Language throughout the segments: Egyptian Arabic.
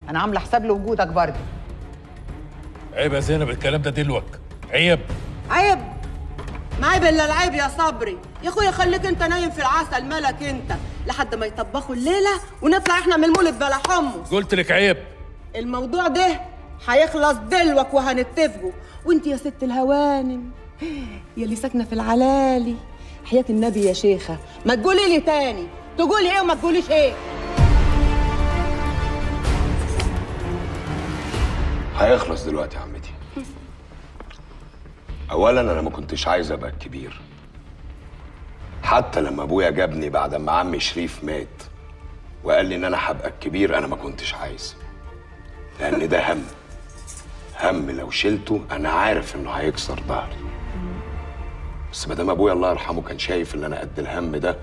انا عامله حساب لوجودك برضه عيب يا زينب الكلام ده دلوك عيب عيب ما عيب الا العيب يا صبري يا اخويا خليك انت نايم في العسل مالك انت لحد ما يطبخوا الليله ونطلع احنا من المولد بلا حمص قلت لك عيب الموضوع ده هيخلص دلوك وهنتفقوا وانت يا ست الهوانم يا اللي ساكنه في العلالي حياة النبي يا شيخة ما تقولي لي تاني تقولي ايه وما تقوليش ايه هيخلص دلوقتي يا عمتي اولا انا ما كنتش عايز ابقى الكبير حتى لما ابويا جابني بعد ما عمي شريف مات وقال لي ان انا هبقى الكبير انا ما كنتش عايز لان ده هم هم لو شلته انا عارف انه هيكسر ظهري بس مادام ابويا الله يرحمه كان شايف ان انا قد الهم ده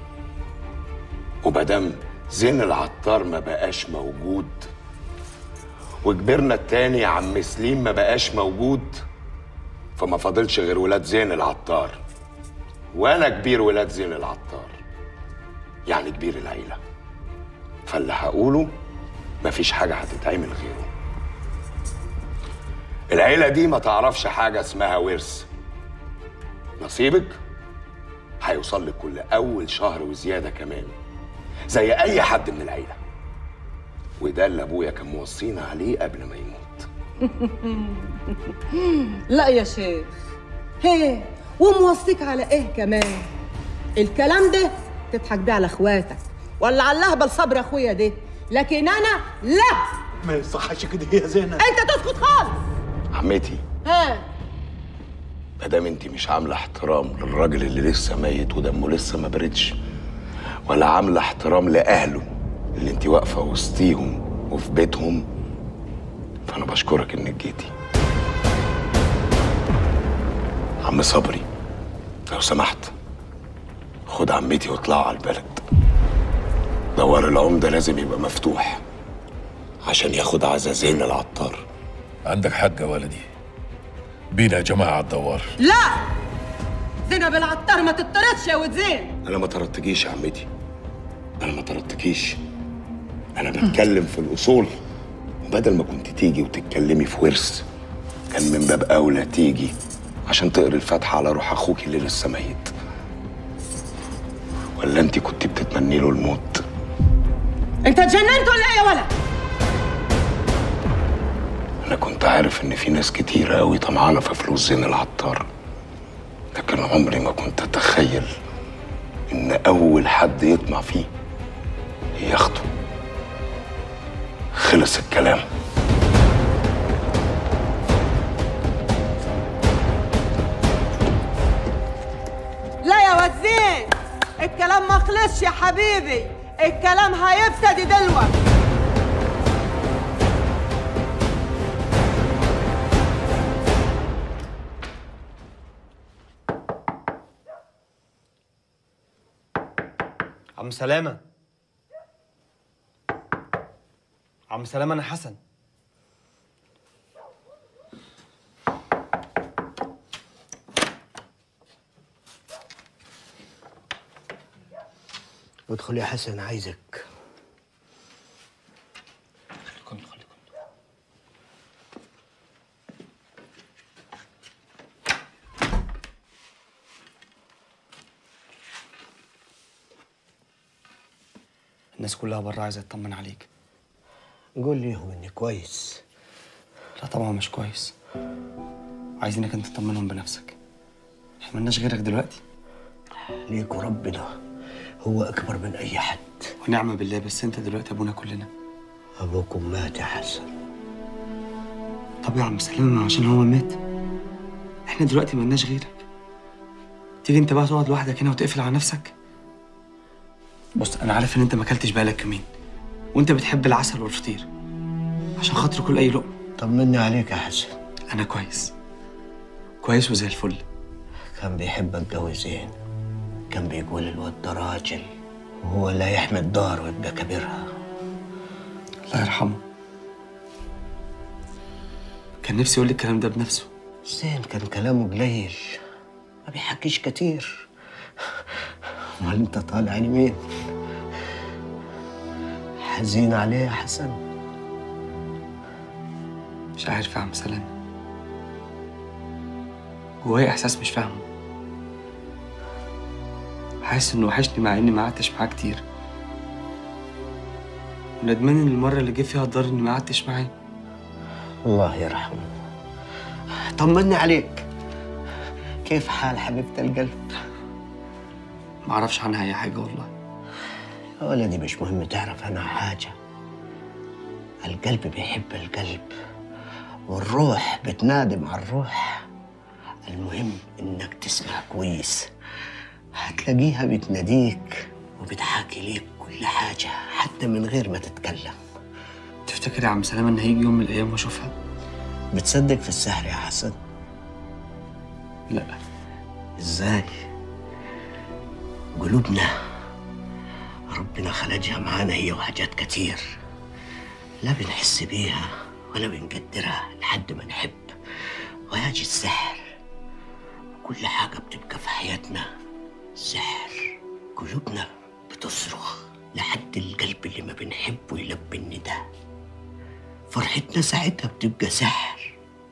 ومادام زين العطار ما بقاش موجود وكبرنا التاني عم سليم ما بقاش موجود فما فاضلش غير ولاد زين العطار وانا كبير ولاد زين العطار يعني كبير العيله فاللي هقوله مفيش حاجه هتتعمل غيره العيله دي ما تعرفش حاجه اسمها ورث نصيبك هيوصل لك كل اول شهر وزياده كمان زي اي حد من العيله وده اللي ابويا كان موصينا عليه قبل ما يموت لا يا شيخ هي وموصيك على ايه كمان الكلام ده تضحك بيه على اخواتك ولا على اللهبه الصبر اخويا ده لكن انا لا ما يصحش كده يا زينب انت تسكت خالص عمتي ها ما دام انت مش عامله احترام للراجل اللي لسه ميت ودمه لسه ما بردش ولا عامله احترام لاهله اللي انت واقفه وسطيهم وفي بيتهم فانا بشكرك انك جيتي عم صبري لو سمحت خد عمتي واطلعوا على البلد دوار العمدة لازم يبقى مفتوح عشان ياخد عزازين العطار عندك حق يا ولدي بينا يا جماعه على الدوار لا زينب العطار ما تطردش يا وزين انا ما طردتكيش يا عمتي انا ما طردتكيش انا بتكلم في الاصول وبدل ما كنت تيجي وتتكلمي في ورث كان من باب اولى تيجي عشان تقري الفاتحه على روح اخوك اللي لسه ميت ولا انت كنت بتتمني له الموت انت اتجننت ولا ايه يا ولد انا كنت عارف ان في ناس كتيره قوي طمعانه في فلوس زين العطار لكن عمري ما كنت اتخيل ان اول حد يطمع فيه ياخده خلص الكلام لا يا وزين الكلام ما خلصش يا حبيبي الكلام هيبتدي دلوقتي عم سلامة عم سلامة أنا حسن ادخل يا حسن عايزك الناس كلها بره عايزة تطمن عليك قول ليهم اني كويس لا طبعا مش كويس عايزينك انت تطمنهم بنفسك احنا ملناش غيرك دلوقتي ليك وربنا هو اكبر من اي حد ونعمة بالله بس انت دلوقتي ابونا كلنا ابوكم مات يا حسن طب يا عم سلامة عشان هو مات احنا دلوقتي ملناش غيرك تيجي انت بقى تقعد لوحدك هنا وتقفل على نفسك بص انا عارف ان انت ما اكلتش بقالك يومين وانت بتحب العسل والفطير عشان خاطر كل اي لقمه طمني عليك يا حسن انا كويس كويس وزي الفل كان بيحبك قوي زين كان بيقول الواد ده راجل وهو لا يحمد دار ويبقى كبيرها الله يرحمه كان نفسي يقول لي الكلام ده بنفسه زين كان كلامه قليل ما بيحكيش كتير امال انت طالع يمين حزين عليه يا حسن مش عارف يا عم سلامة جوايا إحساس مش فاهمه حاسس إنه وحشني مع إني ما قعدتش معاه كتير وندمان إن المرة اللي جه فيها الدار إني ما قعدتش معاه الله يرحمه طمني عليك كيف حال حبيبة القلب؟ ما أعرفش عنها أي حاجة والله يا ولدي مش مهم تعرف عنها حاجة القلب بيحب القلب والروح بتنادي مع الروح المهم إنك تسمع كويس هتلاقيها بتناديك وبتحاكي ليك كل حاجة حتى من غير ما تتكلم تفتكر يا عم سلامة إن هيجي يوم من الأيام وأشوفها؟ بتصدق في السحر يا حسن؟ لا ازاي قلوبنا ربنا خلقها معانا هي وحاجات كتير لا بنحس بيها ولا بنقدرها لحد ما نحب ويجي السحر كل حاجة بتبقى في حياتنا سحر قلوبنا بتصرخ لحد القلب اللي ما بنحبه يلبي النداء فرحتنا ساعتها بتبقى سحر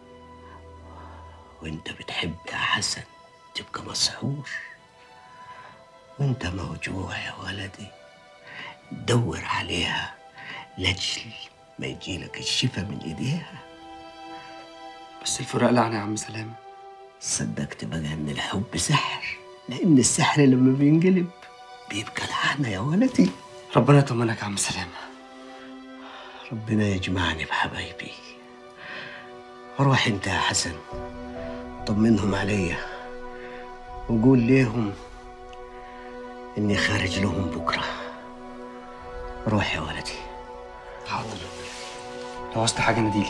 وانت بتحب يا حسن تبقى مسحور وانت موجوع يا ولدي دور عليها لاجل ما يجيلك الشفا من ايديها بس الفراق لعنة يا عم سلامة صدقت بقى ان الحب سحر لان السحر لما بينقلب بيبقى لعنة يا ولدي ربنا يطمنك يا عم سلامة ربنا يجمعني بحبايبي روح انت يا حسن طمنهم عليا وقول ليهم اني خارج لهم بكره روح يا ولدي حاضر لو عوزت حاجة ناديلي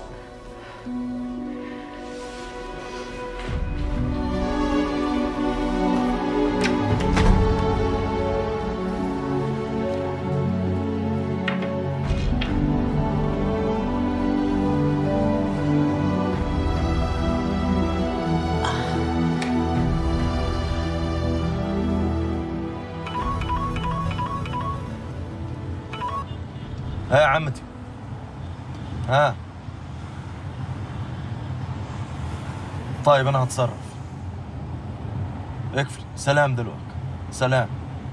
ها يا عمتي ها طيب انا هتصرف اقفل سلام دلوقتي سلام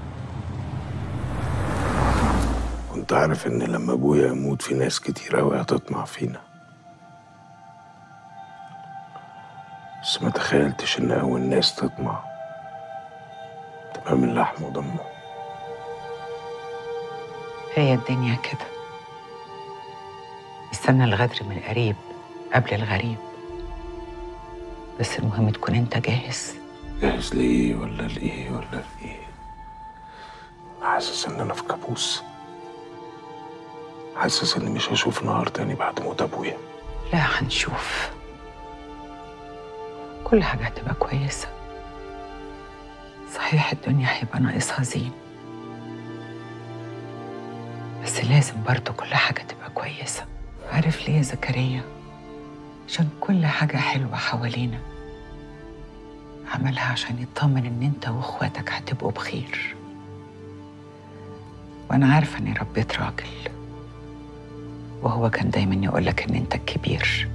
كنت عارف ان لما ابويا يموت في ناس كتير قوي هتطمع فينا بس ما تخيلتش ان اول ناس تطمع تبقى من لحم ودمه هي الدنيا كده استنى الغدر من القريب قبل الغريب بس المهم تكون انت جاهز جاهز لإيه ولا لإيه ولا لإيه حاسس إن أنا في كابوس حاسس إني مش هشوف نهار تاني بعد موت أبويا لا هنشوف كل حاجة هتبقى كويسة صحيح الدنيا هيبقى ناقصها زين بس لازم برضه كل حاجة تبقى كويسة عارف ليه يا زكريا؟ عشان كل حاجة حلوة حوالينا عملها عشان يطمن إن أنت وإخواتك هتبقوا بخير وأنا عارفة إني ربيت راجل وهو كان دايما يقولك إن أنت الكبير